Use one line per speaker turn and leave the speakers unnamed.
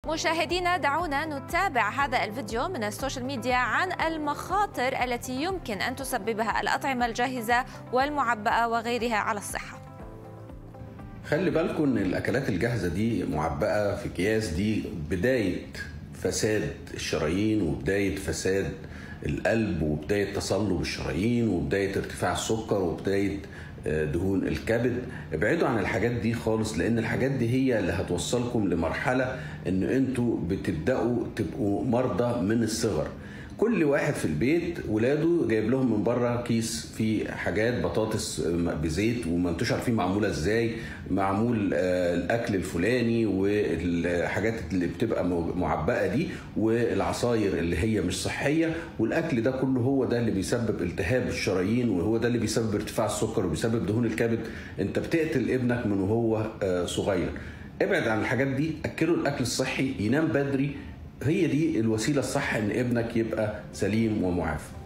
مشاهدينا دعونا نتابع هذا الفيديو من السوشيال ميديا عن المخاطر التي يمكن أن تسببها الأطعمة الجاهزة والمعبأة وغيرها على الصحة
خلي بالكم ان الاكلات الجاهزه دي معبأه في اكياس دي بدايه فساد الشرايين وبدايه فساد القلب وبدايه تصلب الشرايين وبدايه ارتفاع السكر وبدايه دهون الكبد ابعدوا عن الحاجات دي خالص لان الحاجات دي هي اللي هتوصلكم لمرحله ان انتوا بتبداوا تبقوا مرضى من الصغر كل واحد في البيت ولاده جايب لهم من بره كيس فيه حاجات بطاطس بزيت وما انتوش عارفين معموله ازاي معمول الاكل الفلاني والحاجات اللي بتبقى معبأه دي والعصاير اللي هي مش صحيه والاكل ده كله هو ده اللي بيسبب التهاب الشرايين وهو ده اللي بيسبب ارتفاع السكر وبيسبب دهون الكبد انت بتقتل ابنك من وهو صغير ابعد عن الحاجات دي اكله الاكل الصحي ينام بدري هي دي الوسيله الصح ان ابنك يبقى سليم ومعافى